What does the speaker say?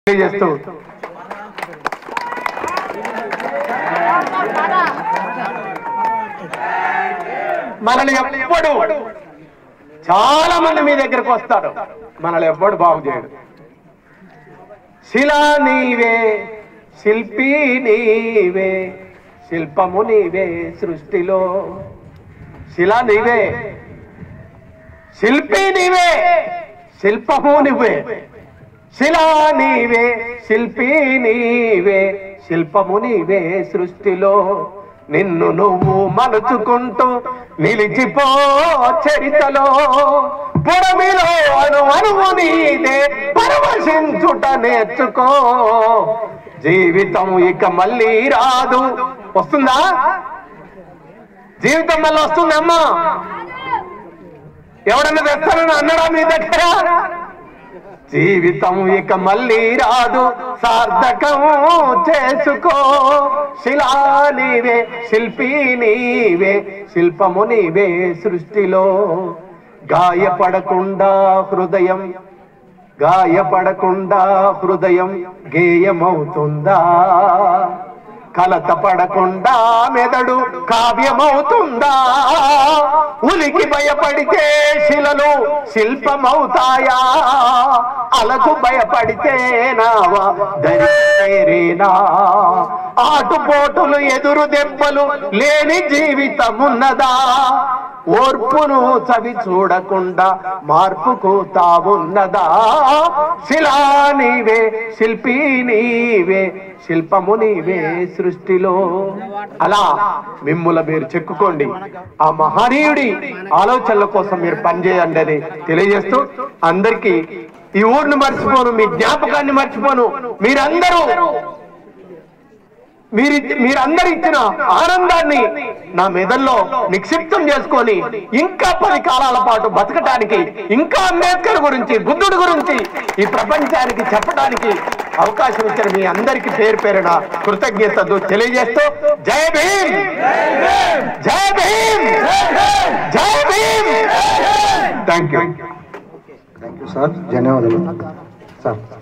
తెలియజేస్తూ మనల్ని ఎప్పుడు చాలా మంది మీ దగ్గరకు వస్తారు మనల్ని ఎవ్వడు బాగు చేయడు శిలా నీవే శిల్పి నీవే శిల్పము నీవే సృష్టిలో శిలా నీవే శిల్పి నీవే శిల్పము నువ్వే శిలా నీవే శిల్పి నీవే శిల్పము నీవే సృష్టిలో నిన్ను నువ్వు మలుచుకుంటూ నిలిచిపో చరితలో పుడమిలో అను అనువు నీదే పరవశించుట నేర్చుకో జీవితం ఇక మళ్ళీ రాదు వస్తుందా జీవితం మళ్ళీ వస్తుందమ్మా ఎవడన్నా తెస్తానని అన్నడా మీ దగ్గర జీవితం ఇక మళ్ళీ రాదు సార్థకం చేసుకో శిలా నీవే శిల్పి నీవే శిల్పము నీవే సృష్టిలో గాయపడకుండా హృదయం గాయపడకుండా హృదయం గేయమవుతుందా కలత పడకుండా మెదడు కావ్యమవుతుందా ఉలికి భయపడితే శిలలు శిల్పమవుతాయా అలకు భయపడితే నావా దరినా ఆటుపోటులు ఎదురు దెబ్బలు లేని జీవితమున్నదా ఓర్పును చవి చూడకుండా మార్పుకు తావున్నదా శిలా నీవే శిల్పి నీవే శిల్పము నీవే సృష్టిలో అలా మిమ్ముల మీరు చెక్కుకోండి ఆ మహనీయుడి ఆలోచనల కోసం మీరు పనిచేయండి అని తెలియజేస్తూ అందరికీ ఈ ఊరిని మర్చిపోను మీ జ్ఞాపకాన్ని మర్చిపోను మీరందరూ మీరు మీరందరు ఇచ్చిన ఆనందాన్ని నా మెదల్లో నిక్షిప్తం చేసుకొని ఇంకా పది కాలాల పాటు బతకటానికి ఇంకా అంబేద్కర్ గురించి బుద్ధుడి గురించి ఈ ప్రపంచానికి చెప్పడానికి అవకాశం ఇచ్చిన మీ అందరికి పేరు పేరున కృతజ్ఞతలు తెలియజేస్తూ జై Bhim Jai Bhim Jai Bhim thank you thank you sir ధన్యవాదాలు సార్